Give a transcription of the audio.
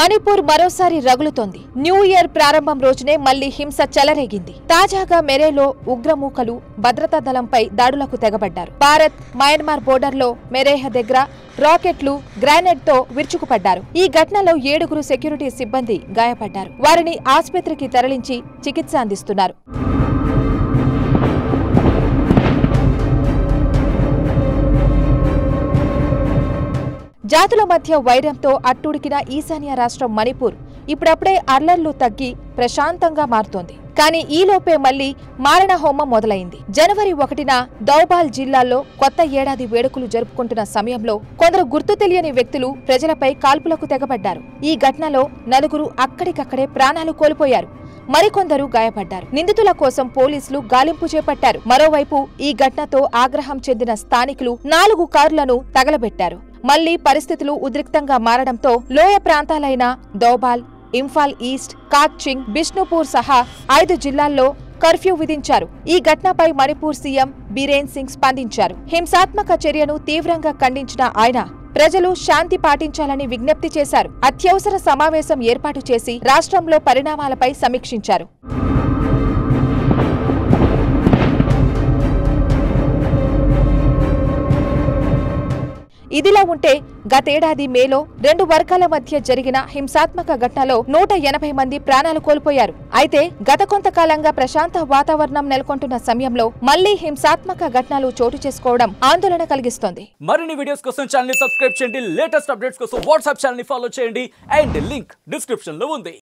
మణిపూర్ మరోసారి రగులుతోంది new year ప్రారంభం రోజునే మళ్లీ హింస చెలరేగింది తాజాగా మెరేలో ఉగ్రమూకలు భద్రతా దళంపై దాడులకు తెగబడ్డారు భారత్ మయన్మార్ బోర్డర్లో మెరేహ దగ్గర రాకెట్లు గ్రానైట్ తో విరుచుకుపడ్డారు ఈ ఘటనలో ఏడుగురు సెక్యూరిటీ సిబ్బంది గాయపడ్డారు వారిని ఆసుపత్రికి తరలించి చికిత్స అందిస్తున్నారు జాతుల మధ్య వైరంతో అట్టుడికిన ఈశాన్య రాష్ట్రం మణిపూర్ ఇప్పుడప్పుడే అల్లర్లు తగ్గి ప్రశాంతంగా మారుతోంది కానీ ఈలోపే మళ్లీ మారణ హోమం మొదలైంది జనవరి ఒకటిన దౌబాల్ జిల్లాలో కొత్త ఏడాది వేడుకలు జరుపుకుంటున్న సమయంలో కొందరు గుర్తు తెలియని వ్యక్తులు ప్రజలపై కాల్పులకు తెగబడ్డారు ఈ ఘటనలో నలుగురు అక్కడికక్కడే ప్రాణాలు కోల్పోయారు మరికొందరు గాయపడ్డారు నిందితుల కోసం పోలీసులు గాలింపు చేపట్టారు మరోవైపు ఈ ఘటనతో ఆగ్రహం చెందిన స్థానికులు నాలుగు కార్లను తగలబెట్టారు మళ్లీ పరిస్థితులు ఉద్రిక్తంగా మారడంతో లోయ ప్రాంతాలైన దౌబాల్ ఇంఫాల్ ఈస్ట్ కాక్చింగ్ బిష్ణుపూర్ సహా ఐదు జిల్లాల్లో కర్ఫ్యూ విధించారు ఈ ఘటనపై మణిపూర్ సీఎం బీరేన్ సింగ్ స్పందించారు హింసాత్మక చర్యను తీవ్రంగా ఖండించిన ఆయన ప్రజలు శాంతి పాటించాలని విజ్ఞప్తి చేశారు అత్యవసర సమావేశం ఏర్పాటు చేసి రాష్ట్రంలో పరిణామాలపై సమీక్షించారు ఇదిలా ఉంటే గతేడాది మేలో రెండు వర్గాల మధ్య జరిగిన హింసాత్మక ఘటనలో నూట ఎనభై మంది ప్రాణాలు కోల్పోయారు అయితే గత కొంతకాలంగా ప్రశాంత వాతావరణం నెలకొంటున్న సమయంలో మళ్లీ హింసాత్మక ఘటనలు చోటు చేసుకోవడం ఆందోళన కలిగిస్తోంది మరిన్ని వీడియోస్ కోసం ఛానల్ ని సబ్స్క్రైబ్ చేయండి లేటెస్ట్ అప్డేట్స్ కోసం వాట్సాప్ ఛానల్ ని ఫాలో చేయండి అండ్ లింక్ డిస్క్రిప్షన్ లో ఉంది